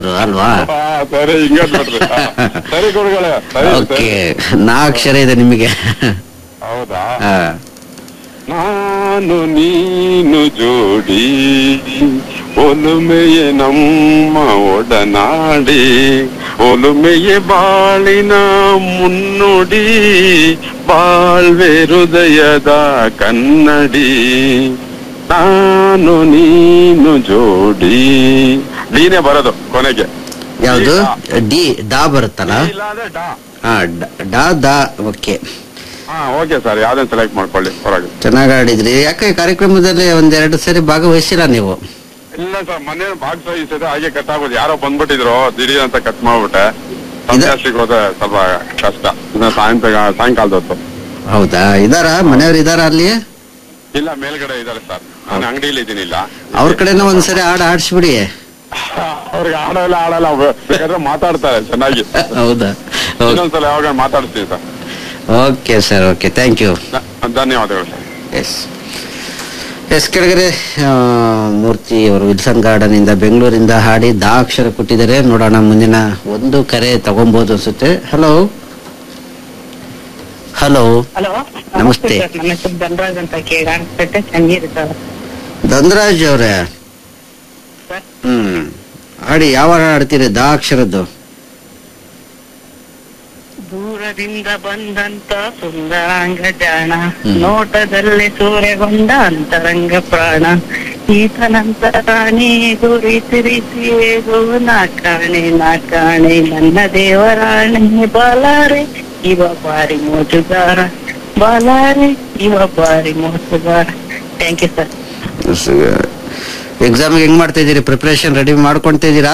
ಅಲ್ವಾ ಆ, ಸರಿ ಹಿಂಗ ನೋಡ್ರಿ ಆ, ಸರಿ ಗುರುಗಳೇ ಸರಿ ಓಕೆ ಸರಿ. ನಾ ಅಕ್ಷರ ಇದೆ ನಿಮಗೆ ಹೌದಾ ಹಾ. ನಾನು ನೀನು ಜೋಡಿ ಒಲುಮೆಯೇ ನಮ್ಮ ಒಡನಾಡಿ ಒಲುಮೆಯೇ ಬಾಳಿನ ಮುನ್ನುಡಿ ಬಾಳ್ವೆ ಹೃದಯದ ಕನ್ನಡಿ ನಾನು ನೀನು ಜೋಡಿ ನೀನೇ ಬರೋದು ಕೊನೆಗೆ ಯಾವುದು ಈಗ. ಡಿ ದಾ ಬರುತ್ತಲ್ಲ ಇಲ್ಲ ಅಂದ್ರೆ ಡಾ ಹಾ ಡ- ಡಾ ದಾ ಓಕೆ ಹಾ ಓಕೆ ಸರ್ ಯಾವ್ದನ್ನ ಸೆಲೆಕ್ಟ್ ಮಾಡ್ಕೊಳ್ಳಿ ಹೊರಗೆ ಚೆನ್ನಾಗಿ ಆಡಿದ್ರಿ ಯಾಕೆ ಕಾರ್ಯಕ್ರಮದಲ್ಲಿ ಒಂದೆರಡು ಸರಿ ಭಾಗವಹಿಸಿಲ್ಲ ನೀವು ಇಲ್ಲ ಸರ್ ಮೊನ್ನೆ ಭಾಗವಹಿಸಿದೆ ಹಾಗೆ ಕಟ್ ಆಗೋದು ಯಾರೋ ಬಂದ್ಬಿಟ್ಟಿದ್ರು ದಿಢೀರ್ ಅಂತ ಕಟ್ ಮಾಡ್ಬಿಟ್ಟೆ ಸಂಧ್ಯಾಶ್ರೀಗೆ ಹೋದ್ರೆ ಸ್ವಲ್ಪ ಕಷ್ಟ ಇನ್ನ ಸಾಯಂಕಾಲ ಸಾಯಂಕಾಲದ ಹೊತ್ತು ಹೌದಾ ಇದಾರ ಮನೆಯವ್ರು ಇದಾರ ಅಲ್ಲಿ ಇಲ್ಲ ಮೇಲ್ಗಡೆ ಇದಾರೆ ಸರ್ ನಾನು ಅಂಗಡಿಯಲ್ಲಿ ಇದ್ದೀನಿ ಇಲ್ಲ ಅವ್ರ ಕಡೆನೂ ಒಂದ್ಸರಿ ಹಾಡು ಆಡಿಸ್ಬಿಡಿ ಅವ್ರಿಗೆ ಆಡಲ್ಲ ಆಡಲ್ಲ ಬೇಕಾದ್ರೆ ಮಾತಾಡ್ತಾರೆ ಚೆನ್ನಾಗಿ ಹೌದಾ ಇನ್ನೊಂದ್ಸಲ ಯಾವಾಗ ಮಾತಾಡ್ತೀನಿ sir okay sir okay thank you ಧ- ಧನ್ಯವಾದಗಳು ಸರ್ ಎಸ್ ಎಸ್ ಕೆಳಗಡೆ ಆ, ಮೂರ್ತಿ ಅವರು ವಿಲ್ಸನ್ ಗಾರ್ಡನ್ ಇಂದ ಬೆಂಗಳೂರಿಂದ ಹಾಡಿ ದಾ ಅಕ್ಷರ ಕೊಟ್ಟಿದ್ದಾರೆ ನೋಡೋಣ ಮುಂದಿನ ಒಂದು ಕರೆ ತಗೊಬಹುದು ಅನ್ಸುತ್ತೆ ಹಲೋ ಹಲೋ ಹಲೋ ನಮಸ್ತೆ. ಸರ್ ನನ್ನ ಹೆಸರು ಧನರಾಜ್ ಅಂತ ಕೇಳಾಣ್ಪೇಟೆ ಚನ್ನಗಿರಿ ಸರ್ ಧನರಾಜ್ ಅವ್ರೆ ಸರ್ ಹ್ಮ್ ಹಾಡಿ ಯಾವ ಹಾಡು ಹಾಡ್ತೀರಿ ದಾ ಅಕ್ಷರದ್ದು ದೂರದಿಂದ ಬಂದಂತ ಸುಂದರಾಂಗ ಜಾಣ ಹ್ಮ್. ನೋಟದಲ್ಲಿ ಸೂರ್ಯಗೊಂಡ ಅಂತರಂಗ ಪ್ರಾಣ ಈತನಂತರ ನೀ ಗುರಿ ತಿರಿಸಿಯೇಗೋ ನಾ ಕಾಣೆ ನಾ ಕಾಣೆ ನನ್ನ ದೇವರಾಣೆ ಬಾಲಾರೆ ಇವ ಬಾರಿ ಮೋಜುಗಾರ ಬಾಲಾರೆ ಇವ ಬಾರಿ ಮೋಜುಗಾರ ಥ್ಯಾಂಕ್ ಯು ಸರ್ ಎಕ್ಸಾಮ್ಗೆ ಹೆಂಗ್ ಮಾಡ್ತಾ ಇದೀರಿ ಪ್ರಿಪರೇಷನ್ ರೆಡಿ ಮಾಡ್ಕೊಂತ ಇದ್ದೀರಾ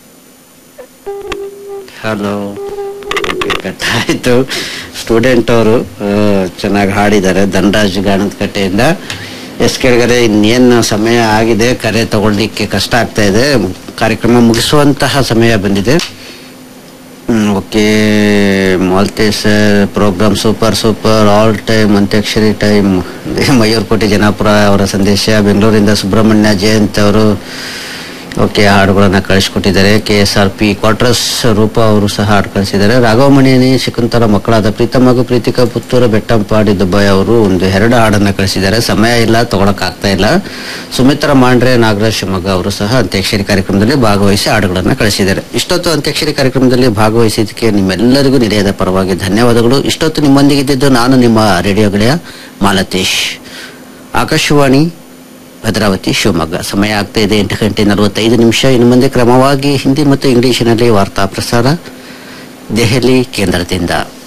ಹಲೋ ಆಯ್ತು ಸ್ಟೂಡೆಂಟ್ ಅವರು ಚೆನ್ನಾಗಿ ಹಾಡಿದ್ದಾರೆ ಧನರಾಜ್ ಗಾಣದ ಕಟ್ಟೆಯಿಂದ ಎಸ್ ಕೆಳಗಡೆ ಇನ್ನೇನು ಸಮಯ ಆಗಿದೆ ಕರೆ ತಗೊಳ್ಲಿಕ್ಕೆ ಕಷ್ಟ ಆಗ್ತಾ ಇದೆ ಕಾರ್ಯಕ್ರಮ ಮುಗಿಸುವಂತಹ ಸಮಯ ಬಂದಿದೆ ಓಕೆ ಮಾಲ್ತೆ sir programme super super all time Antakshari time Mayurkote Janapura ಅವರ ಸಂದೇಶ ಬೆಂಗಳೂರಿಂದ ಸುಬ್ರಹ್ಮಣ್ಯ ಜಯಂತ್ ಅವರು ಓಕೆ ಹಾಡುಗಳನ್ನ ಕಳಿಸ್ಕೊಟ್ಟಿದ್ದಾರೆ K S R P quarters Roopa ಅವರು ಸಹ ಹಾಡು ಕಳಿಸಿದ್ದಾರೆ ರಾಘವಮಣಿಯನಿ ಶಕುಂತಲ ಮಕ್ಕಳಾದ ಪ್ರೀತಮ್ ಹಾಗೂ ಪ್ರೀತಿಕಾ ಪುತ್ತೂರ ಬೆಟ್ಟಂಪಾಡಿ ದುಬೈ ಅವರು ಒಂದು ಎರಡು ಹಾಡನ್ನ ಕಳಿಸಿದ್ದಾರೆ ಸಮಯ ಇಲ್ಲ ತಗೊಳಕ್ ಆಗ್ತಾ ಇಲ್ಲ ಸುಮಿತ್ರಾ ಮಾಂಡ್ರೆ ನಾಗರಾಜ್ ಶಿವಮೊಗ್ಗ ಅವರು ಸಹ ಅಂತ್ಯಾಕ್ಷರಿ ಕಾರ್ಯಕ್ರಮದಲ್ಲಿ ಭಾಗವಹಿಸಿ ಹಾಡುಗಳನ್ನ ಕಳಿಸಿದ್ದಾರೆ ಇಷ್ಟೊತ್ತು ಅಂತ್ಯಾಕ್ಷರಿ ಕಾರ್ಯಕ್ರಮದಲ್ಲಿ ಭಾಗವಹಿಸಿದ್ದಕ್ಕೆ ನಿಮ್ಮೆಲ್ಲರಿಗೂ ನಿಲಯದ ಪರವಾಗಿ ಧನ್ಯವಾದಗಳು ಇಷ್ಟೊತ್ತು ನಿಮ್ಮೊಂದಿಗಿದ್ದು ನಾನು ನಿಮ್ಮ ರೇಡಿಯೋ ಗೆಳೆಯ ಮಾಲತೇಶ್ ಆಕಾಶವಾಣಿ ಭದ್ರಾವತಿ ಶಿವಮೊಗ್ಗ ಸಮಯ ಆಗ್ತಾ ಇದೆ ಎಂಟು ಗಂಟೆ ನಲವತ್ತೈದು ನಿಮಿಷ ಇನ್ನು ಮುಂದೆ ಕ್ರಮವಾಗಿ ಹಿಂದಿ ಮತ್ತು ಇಂಗ್ಲಿಷಿನಲ್ಲಿ ವಾರ್ತಾ ಪ್ರಸಾರ ದೆಹಲಿ ಕೇಂದ್ರದಿಂದ